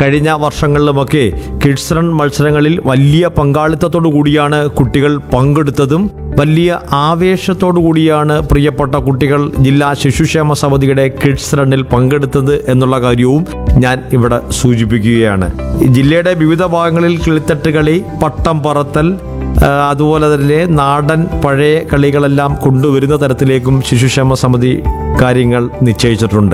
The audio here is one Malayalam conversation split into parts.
കഴിഞ്ഞ വർഷങ്ങളിലുമൊക്കെ കിഡ്സ് റൺ മത്സരങ്ങളിൽ വലിയ പങ്കാളിത്തത്തോടു കൂടിയാണ് കുട്ടികൾ പങ്കെടുത്തതും വലിയ ആവേശത്തോടു കൂടിയാണ് പ്രിയപ്പെട്ട കുട്ടികൾ ജില്ലാ ശിശുക്ഷേമ സമിതിയുടെ കിഡ്സ് റണ്ണിൽ പങ്കെടുത്തത് എന്നുള്ള കാര്യവും ഞാൻ ഇവിടെ സൂചിപ്പിക്കുകയാണ് ജില്ലയുടെ വിവിധ ഭാഗങ്ങളിൽ കിളിത്തട്ട് കളി പട്ടം പറത്തൽ ആ, അതുപോലെ തന്നെ നാടൻ പഴയ കളികളെല്ലാം കൊണ്ടുവരുന്ന തരത്തിലേക്കും ശിശുക്ഷേമ സമിതി കാര്യങ്ങൾ നിശ്ചയിച്ചിട്ടുണ്ട്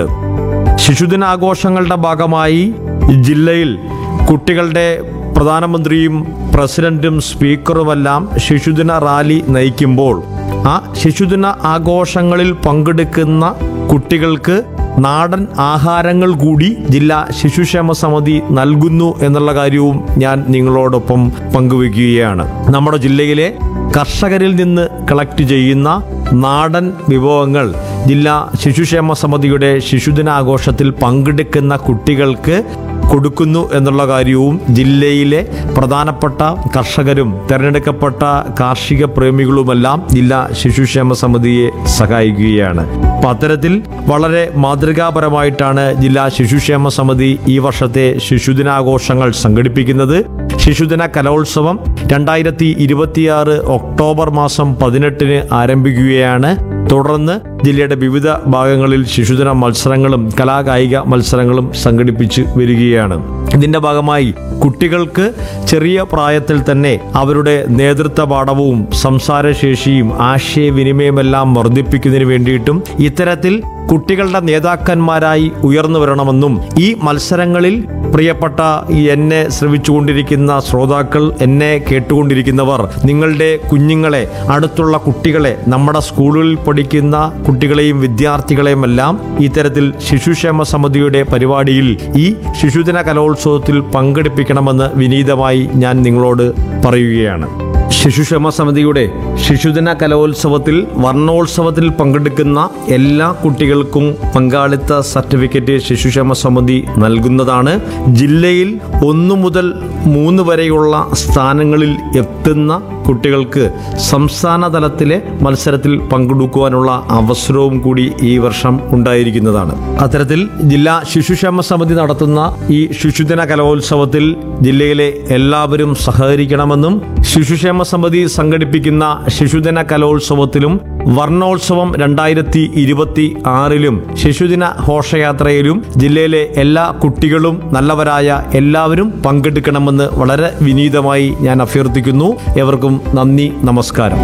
ശിശുദിനാഘോഷങ്ങളുടെ ഭാഗമായി ജില്ലയിൽ കുട്ടികളുടെ പ്രധാനമന്ത്രിയും പ്രസിഡന്റും സ്പീക്കറുമെല്ലാം ശിശുദിന റാലി നയിക്കുമ്പോൾ ആ ശിശുദിന ആഘോഷങ്ങളിൽ പങ്കെടുക്കുന്ന കുട്ടികൾക്ക് നാടൻ ആഹാരങ്ങൾ കൂടി ജില്ലാ ശിശുക്ഷേമ സമിതി നൽകുന്നു എന്നുള്ള കാര്യവും ഞാൻ നിങ്ങളോടൊപ്പം പങ്കുവയ്ക്കുകയാണ് നമ്മുടെ ജില്ലയിലെ കർഷകരിൽ നിന്ന് കളക്ട് ചെയ്യുന്ന നാടൻ വിഭവങ്ങൾ ജില്ലാ ശിശുക്ഷേമ സമിതിയുടെ ശിശുദിനാഘോഷത്തിൽ പങ്കെടുക്കുന്ന കുട്ടികൾക്ക് കൊടുക്കുന്നു എന്നുള്ള കാര്യവും ജില്ലയിലെ പ്രധാനപ്പെട്ട കർഷകരും തിരഞ്ഞെടുക്കപ്പെട്ട കാർഷിക പ്രേമികളുമെല്ലാം ജില്ലാ ശിശുക്ഷേമ സമിതിയെ സഹായിക്കുകയാണ് അപ്പം അത്തരത്തിൽ വളരെ മാതൃകാപരമായിട്ടാണ് ജില്ലാ ശിശുക്ഷേമ സമിതി ഈ വർഷത്തെ ശിശുദിനാഘോഷങ്ങൾ സംഘടിപ്പിക്കുന്നത് ശിശുദിന കലോത്സവം രണ്ടായിരത്തി ഇരുപത്തിയാറ് ഒക്ടോബർ മാസം പതിനെട്ടിന് ആരംഭിക്കുകയാണ് തുടർന്ന് ജില്ലയുടെ വിവിധ ഭാഗങ്ങളിൽ ശിശുദിന മത്സരങ്ങളും കലാകായിക മത്സരങ്ങളും സംഘടിപ്പിച്ച് വരികയാണ് ഇതിന്റെ ഭാഗമായി കുട്ടികൾക്ക് ചെറിയ പ്രായത്തിൽ തന്നെ അവരുടെ നേതൃത്വ പാഠവും സംസാരശേഷിയും ആശയവിനിമയമെല്ലാം വർദ്ധിപ്പിക്കുന്നതിന് വേണ്ടിയിട്ടും ഇത്തരത്തിൽ കുട്ടികളുടെ നേതാക്കന്മാരായി ഉയർന്നു വരണമെന്നും ഈ മത്സരങ്ങളിൽ പ്രിയപ്പെട്ട ഈ എന്നെ ശ്രവിച്ചുകൊണ്ടിരിക്കുന്ന ശ്രോതാക്കൾ എന്നെ കേട്ടുകൊണ്ടിരിക്കുന്നവർ നിങ്ങളുടെ കുഞ്ഞുങ്ങളെ അടുത്തുള്ള കുട്ടികളെ നമ്മുടെ സ്കൂളുകളിൽ പഠിക്കുന്ന കുട്ടികളെയും വിദ്യാർത്ഥികളെയും എല്ലാം ഇത്തരത്തിൽ ശിശുക്ഷേമ സമിതിയുടെ പരിപാടിയിൽ ഈ ശിശുദിന കലോത്സവത്തിൽ പങ്കെടുപ്പിക്കണമെന്ന് വിനീതമായി ഞാൻ നിങ്ങളോട് പറയുകയാണ് ശിശുക്ഷേമ സമിതിയുടെ ശിശുദിന കലോത്സവത്തിൽ വർണ്ണോത്സവത്തിൽ പങ്കെടുക്കുന്ന എല്ലാ കുട്ടികൾക്കും പങ്കാളിത്ത സർട്ടിഫിക്കറ്റ് ശിശുക്ഷേമ സമിതി നൽകുന്നതാണ് ജില്ലയിൽ ഒന്നു മുതൽ മൂന്ന് വരെയുള്ള സ്ഥാനങ്ങളിൽ എത്തുന്ന കുട്ടികൾക്ക് സംസ്ഥാന തലത്തിലെ മത്സരത്തിൽ പങ്കെടുക്കുവാനുള്ള അവസരവും കൂടി ഈ വർഷം ഉണ്ടായിരിക്കുന്നതാണ് അത്തരത്തിൽ ജില്ലാ ശിശുക്ഷേമ സമിതി നടത്തുന്ന ഈ ശിശുദിന കലോത്സവത്തിൽ ജില്ലയിലെ എല്ലാവരും സഹകരിക്കണമെന്നും ശിശുക്ഷേമ സമിതി സംഘടിപ്പിക്കുന്ന ശിശുദിന കലോത്സവത്തിലും വർണ്ണോത്സവം രണ്ടായിരത്തി ഇരുപത്തി ആറിലും ശിശുദിന ഘോഷയാത്രയിലും ജില്ലയിലെ എല്ലാ കുട്ടികളും നല്ലവരായ എല്ലാവരും പങ്കെടുക്കണമെന്ന് വളരെ വിനീതമായി ഞാൻ അഭ്യർത്ഥിക്കുന്നു എവർക്കും നന്ദി നമസ്കാരം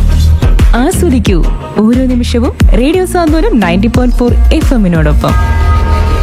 ആസ്വദിക്കൂ ഓരോ നിമിഷവും radio Santhwanam ninety point four F എമ്മിനോടൊപ്പം